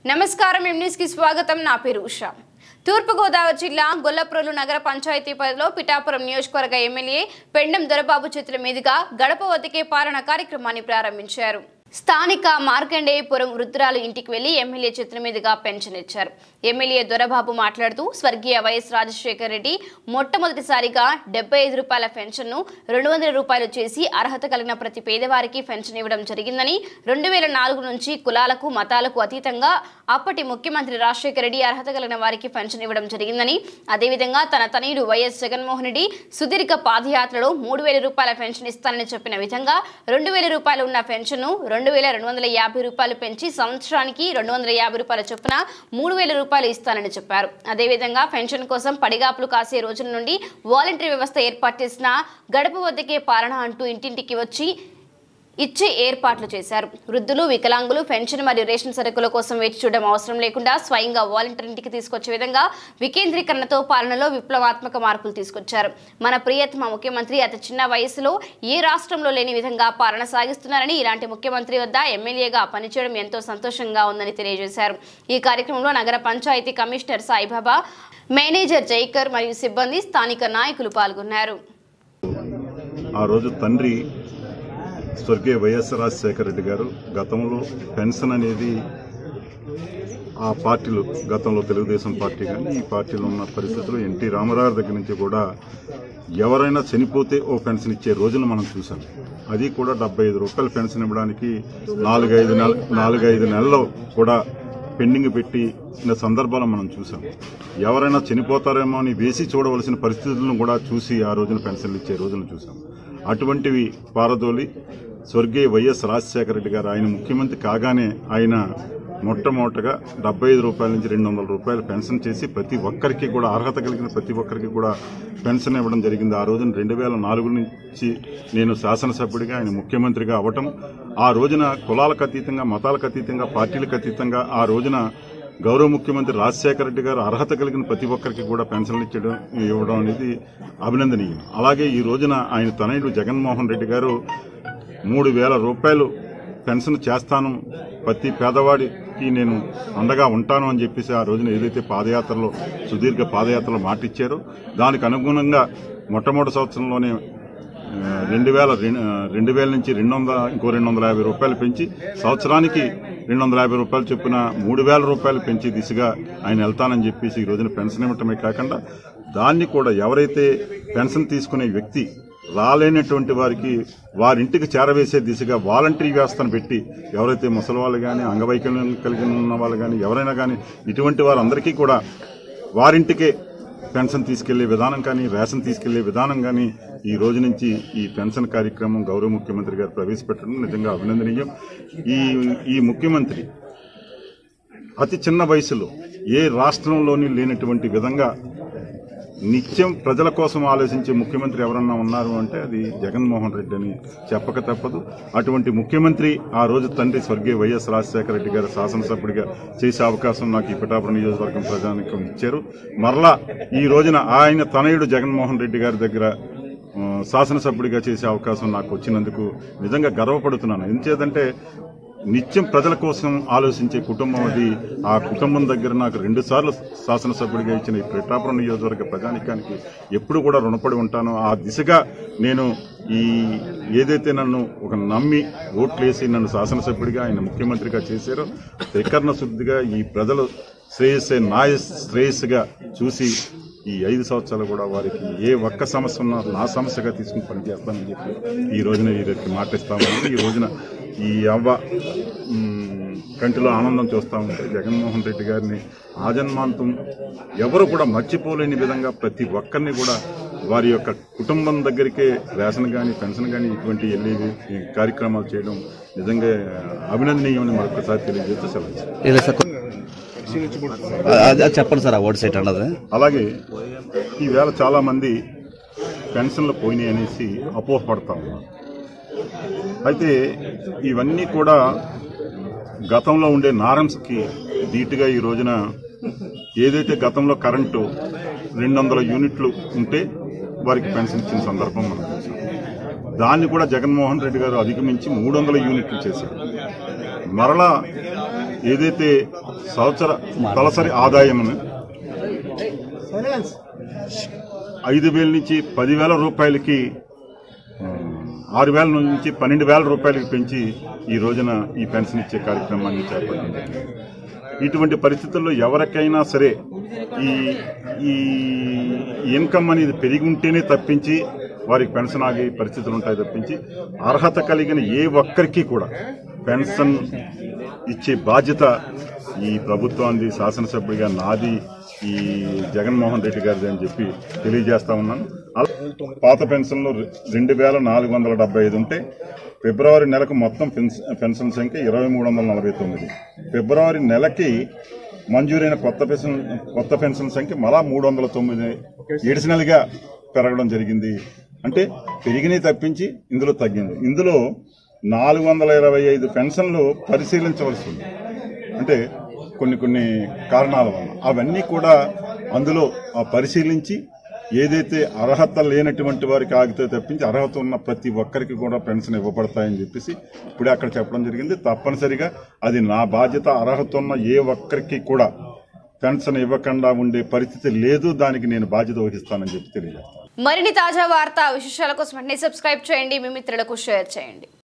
నమస్కారం M news కి స్వాగతం నా పేరు ఉషా తూర్పుగోదావరి జిల్లా గొల్లప్రోలు నగర పంచాయతీ పరిధిలో పిఠాపురం నియోజకవర్గ ఎమ్మెల్యే పెండం దొరబాబు చేతుల మీదుగా గడప వద్దకే పాలన కార్యక్రమాన్ని ప్రారంభించారు స్థానిక మార్కండేయపురం వృద్ధురాలు ఇంటికి వెళ్లి ఎమ్మెల్యే చేతుల మీదుగా పెన్షన్ ఇచ్చారు ఎమ్మెల్యే దొరబాబు మాట్లాడుతూ స్వర్గీయ వైఎస్ రాజశేఖర రెడ్డి మొట్టమొదటిసారిగా డెబ్బై ఐదు రూపాయల పెన్షన్ను రెండు వందల రూపాయలు చేసి అర్హత కలిగిన ప్రతి పేదవారికి పెన్షన్ ఇవ్వడం జరిగిందని రెండు వేల నాలుగు నుంచి కులాలకు మతాలకు అతీతంగా అప్పటి ముఖ్యమంత్రి రాజశేఖర రెడ్డి అర్హత కలిగిన వారికి పెన్షన్ ఇవ్వడం జరిగిందని అదేవిధంగా తన తనయుడు వైఎస్ జగన్మోహన్ రెడ్డి సుదీర్ఘ పాదయాత్రలో మూడు వేల రూపాయల పెన్షన్ ఇస్తానని చెప్పిన విధంగా రెండు వేల రూపాయలు ఉన్న పెన్షన్ను రెండు వేల రెండు వందల యాభై రూపాయలు పెంచి సంవత్సరానికి రెండు వందల యాభై రూపాయల చొప్పున మూడు వేల రూపాయలు ఇస్తానని చెప్పారు అదేవిధంగా పెన్షన్ కోసం పడిగాపులు కాసే రోజుల నుండి వాలంటరీ వ్యవస్థ ఏర్పాటు చేసిన గడప వద్దకే పాలన అంటూ ఇంటింటికి వచ్చి ఇచ్చే ఏర్పాట్లు చేశారు వృద్ధులు వికలాంగులు పెన్షన్ మరియు రేషన్ సరుకుల కోసం వేచి చూడడం అవసరం లేకుండా స్వయంగా వాలంటీర్ ఇంటికి తీసుకొచ్చే విధంగా వికేంద్రీకరణతో పాలనలో విప్లవాత్మక మార్పులు తీసుకొచ్చారు మన ప్రియతమ ముఖ్యమంత్రి అతి చిన్న వయసులో ఏ రాష్ట్రంలో లేని విధంగా పాలన సాగిస్తున్నారని ఇలాంటి ముఖ్యమంత్రి వద్ద ఎమ్మెల్యేగా పనిచేయడం ఎంతో సంతోషంగా ఉందని తెలియజేశారు ఈ కార్యక్రమంలో నగర పంచాయతీ కమిషనర్ సాయిబాబా మేనేజర్ జైకర్ మరియు సిబ్బంది స్థానిక నాయకులు పాల్గొన్నారు ఆ రోజు తండ్రి స్వర్గీయ వైఎస్ రాజశేఖర రెడ్డి గారు గతంలో పెన్షన్ అనేది ఆ పార్టీలు గతంలో తెలుగుదేశం పార్టీ కానీ ఈ పార్టీలో ఉన్న పరిస్థితులు ఎన్టీ రామారావు దగ్గర నుంచి కూడా ఎవరైనా చనిపోతే ఓ పెన్షన్ ఇచ్చే రోజులు మనం చూసాం అది కూడా డెబ్బై ఐదు రూపాయల పెన్షన్ ఇవ్వడానికి నాలుగైదు నెల నాలుగైదు నెలల్లో కూడా పెండింగ్ పెట్టి ఉన్న సందర్భాలు మనం చూసాం ఎవరైనా చనిపోతారేమో అని వేసి చూడవలసిన పరిస్థితులను కూడా చూసి ఆ రోజున పెన్షన్లు ఇచ్చే రోజులను చూసాం అటువంటివి పారదోలి స్వర్గీయ వైఎస్ రాజశేఖర రెడ్డి గారు ఆయన ముఖ్యమంత్రి కాగానే ఆయన మొట్టమొదటగా డెబ్బై ఐదు రూపాయల నుంచి రెండు వందల రూపాయలు పెన్షన్ చేసి ప్రతి ఒక్కరికి కూడా అర్హత కలిగిన ప్రతి ఒక్కరికి కూడా పెన్షన్ ఇవ్వడం జరిగింది ఆ రోజున రెండు వేల నాలుగు నుంచి నేను శాసనసభ్యుడిగా ఆయన ముఖ్యమంత్రిగా అవ్వటం ఆ రోజున కులాలకు అతీతంగా మతాలకు అతీతంగా పార్టీలకు అతీతంగా ఆ రోజున గౌరవ ముఖ్యమంత్రి రాజశేఖర రెడ్డి గారు అర్హత కలిగిన ప్రతి ఒక్కరికి కూడా పెన్షన్లు ఇచ్చడం ఇవ్వడం అనేది అభినందనీయం అలాగే ఈ రోజున ఆయన తనయుడు జగన్మోహన్ రెడ్డి గారు మూడు వేల రూపాయలు పెన్షన్ చేస్తాను ప్రతి పేదవాడికి నేను అండగా ఉంటాను అని చెప్పేసి ఆ రోజున ఏదైతే పాదయాత్రలో సుదీర్ఘ పాదయాత్రలో మాటిచ్చారో దానికి అనుగుణంగా మొట్టమొదటి సంవత్సరంలోనే ఆ, రెండు వేల రెం- ఆ, రెండు వేల నుంచి రెండు వందల ఇంకో రెండు వందల యాభై రూపాయలు పెంచి సంవత్సరానికి రెండు వందల యాభై రూపాయలు చొప్పున మూడు వేల రూపాయలు పెంచి దిశగా ఆయన వెళ్తానని చెప్పేసి ఈ రోజున పెన్షన్ ఇవ్వటమే కాకుండా దాన్ని కూడా ఎవరైతే పెన్షన్ తీసుకునే వ్యక్తి రాలేనటువంటి వారికి వారింటికి చేరవేసే దిశగా వాలంటరీ వ్యవస్థను పెట్టి ఎవరైతే ముసలి వాళ్ళు కానీ అంగవైకల్యం కలిగి ఉన్న వాళ్ళు కానీ ఎవరైనా కానీ ఇటువంటి వారందరికీ కూడా వారింటికే పెన్షన్ తీసుకెళ్లే విధానం కానీ రేషన్ తీసుకెళ్లే విధానం కానీ ఈ రోజు నుంచి ఈ పెన్షన్ కార్యక్రమం గౌరవ ముఖ్యమంత్రి గారు ప్రవేశపెట్టడం నిజంగా అభినందనీయం ఈ ఈ ముఖ్యమంత్రి అతి చిన్న వయసులో ఏ రాష్ట్రంలోని లేనటువంటి విధంగా నిత్యం ప్రజల కోసం ఆలోచించే ముఖ్యమంత్రి ఎవరన్నా ఉన్నారు అంటే అది జగన్మోహన్ రెడ్డి అని చెప్పక తప్పదు అటువంటి ముఖ్యమంత్రి ఆ రోజు తండ్రి స్వర్గీయ వైఎస్ రాజశేఖర రెడ్డి గారు శాసనసభ్యుడిగా చేసే అవకాశం నాకు ఈ పిఠాపురం నియోజకవర్గం ప్రజానికం ఇచ్చారు మరలా ఈ రోజున ఆయన తనయుడు జగన్మోహన్ రెడ్డి గారి దగ్గర ఆ, శాసనసభ్యుడిగా చేసే అవకాశం నాకు వచ్చినందుకు నిజంగా గర్వపడుతున్నాను ఎందుచేతంటే నిత్యం ప్రజల కోసం ఆలోచించే కుటుంబం అది ఆ కుటుంబం దగ్గర నాకు రెండు సార్లు శాసనసభ్యుడిగా ఇచ్చిన ఈ పిఠాపురం నియోజకవర్గ ప్రజానికానికి ఎప్పుడు కూడా రుణపడి ఉంటానో ఆ దిశగా నేను ఈ ఏదైతే నన్ను ఒక నమ్మి ఓట్లేసి నన్ను శాసనసభ్యుడిగా ఆయన ముఖ్యమంత్రిగా చేశారో త్రికరణ శుద్ధిగా ఈ ప్రజలు శ్రేయస్సే నా శ్రేయస్సుగా చూసి ఈ ఐదు సంవత్సరాలు కూడా వారికి ఏ ఒక్క సమస్య ఉన్నా నా సమస్యగా తీసుకుని పనిచేస్తానని చెప్పి ఈ రోజున వీరికి మాటిస్తాము ఈ రోజున ఈ అవ్వ మ్, కంటిలో ఆనందం చూస్తా ఉంటే జగన్మోహన్ రెడ్డి గారిని ఆజన్మాంతం ఎవరు కూడా మర్చిపోలేని విధంగా ప్రతి ఒక్కరిని కూడా వారి యొక్క కుటుంబం దగ్గరికే రేషన్ కానీ పెన్షన్ కానీ ఇటువంటి వెళ్ళి ఈ కార్యక్రమాలు చేయడం నిజంగా అభినందనీయమని మరొకసారి తెలియజేస్తూ సెలవు ఇస్తున్నాను. ಇಲ್ಲ ಸರ್ అది అది చెప్పండి సార్ ఆ ఓట్ సైట్ అన్నది అలాగే ఈవేళ చాలా మంది పెన్షన్లు పోయినాయి అనేసి అపోహపడతా ఉన్నారు అయితే ఇవన్నీ కూడా గతంలో ఉండే నారమ్స్కి ధీటుగా ఈ రోజున ఏదైతే గతంలో కరెంటు రెండు వందల యూనిట్లు ఉంటే వారికి పెన్షన్ ఇచ్చిన సందర్భం మనం చూసాం దాన్ని కూడా జగన్మోహన్ రెడ్డి గారు అధిగమించి మూడు వందల యూనిట్లు చేశారు మరలా ఏదైతే సంవత్సర తలసరి ఆదాయమును ఐదు వేల నుంచి పదివేల రూపాయలకి ఆరు వేల నుంచి పన్నెండు వేల రూపాయలకి పెంచి ఈ రోజున ఈ పెన్షన్ ఇచ్చే కార్యక్రమాన్ని చేపట్టింది ఇటువంటి పరిస్థితుల్లో ఎవరికైనా సరే ఈ ఈ ఇన్కమ్ అనేది పెరిగి ఉంటేనే తప్పించి వారికి పెన్షన్ ఆగే పరిస్థితులు ఉంటాయి తప్పించి అర్హత కలిగిన ఏ ఒక్కరికి కూడా పెన్షన్ ఇచ్చే బాధ్యత ఈ ప్రభుత్వాన్ని శాసనసభ్యుడిగా నాది ఈ జగన్మోహన్ రెడ్డి గారిది అని చెప్పి తెలియజేస్తా ఉన్నాను అలా పాత పెన్షన్లు రెండు వేల నాలుగు వందల డెబ్బై ఐదు ఉంటే ఫిబ్రవరి నెలకు మొత్తం పెన్స్- పెన్షన్ సంఖ్య ఇరవై మూడు వందల నలభై తొమ్మిది ఫిబ్రవరి నెలకి మంజూరైన కొత్త పెన్షన్ కొత్త పెన్షన్ సంఖ్య మళ్ళా మూడు వందల తొమ్మిది ఎడిషనల్ గా పెరగడం జరిగింది అంటే పెరిగినవి తప్పించి ఇందులో తగ్గింది ఇందులో నాలుగు వందల ఇరవై ఐదు పెన్షన్లు పరిశీలించవలసి ఉంది అంటే కొన్ని కొన్ని కారణాల వల్ల అవన్నీ కూడా అందులో ఆ పరిశీలించి ఏదైతే అర్హత లేనటువంటి వారికి ఆగితే తప్పించి అర్హత ఉన్న ప్రతి ఒక్కరికి కూడా పెన్షన్ ఇవ్వబడతాయని చెప్పేసి ఇప్పుడే అక్కడ చెప్పడం జరిగింది తప్పనిసరిగా అది నా బాధ్యత అర్హత ఉన్న ఏ ఒక్కరికి కూడా పెన్షన్ ఇవ్వకుండా ఉండే పరిస్థితి లేదు దానికి నేను బాధ్యత వహిస్తానని చెప్పి తెలియజేస్తాను మరిన్ని తాజా వార్తా విశేషాల కోసం వెంటనే సబ్స్క్రైబ్ చేయండి మీ మిత్రులకు షేర్ చేయండి